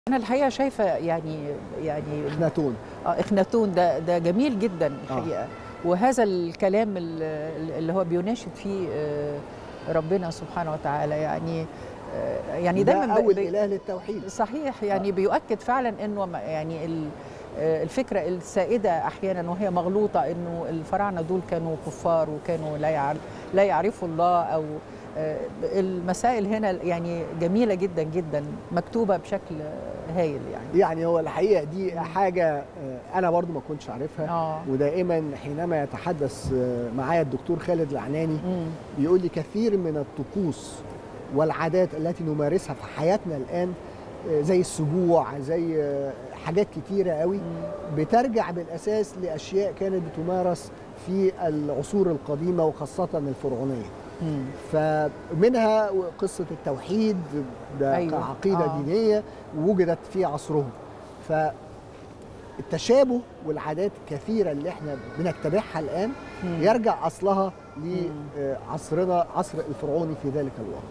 أنا الحقيقة شايفة يعني يعني اخناتون آه اخناتون ده ده جميل جدا الحقيقة وهذا الكلام ال- اللي هو بيناشد فيه آه، ربنا سبحانه وتعالى يعني آه، يعني ده دايما ب- اول ب- اله للتوحيد صحيح يعني بيؤكد فعلا انه ما- يعني ال- آه، الفكره السائده احيانا وهي مغلوطه انه الفراعنه دول كانوا كفار وكانوا لا يعر- لا يعرفوا الله او آه، المسائل هنا يعني جميله جدا جدا مكتوبه بشكل هايل يعني يعني هو الحقيقه دي حاجه آه، انا برضو ما كنتش عارفها اه ودائما حينما يتحدث آه، معايا الدكتور خالد العناني مم. بيقول لي كثير من الطقوس والعادات التي نمارسها في حياتنا الان آه، زي السبوع زي آه، حاجات كتيره قوي بترجع بالاساس لاشياء كانت بتمارس في العصور القديمه وخاصه الفرعونيه مم. فمنها قصه التوحيد ده أيوة. كعقيده آه. دينيه وجدت في عصرهم فالتشابه والعادات الكثيره اللي احنا بنتبعها الان مم. يرجع اصلها لعصرنا عصر الفرعوني في ذلك الوقت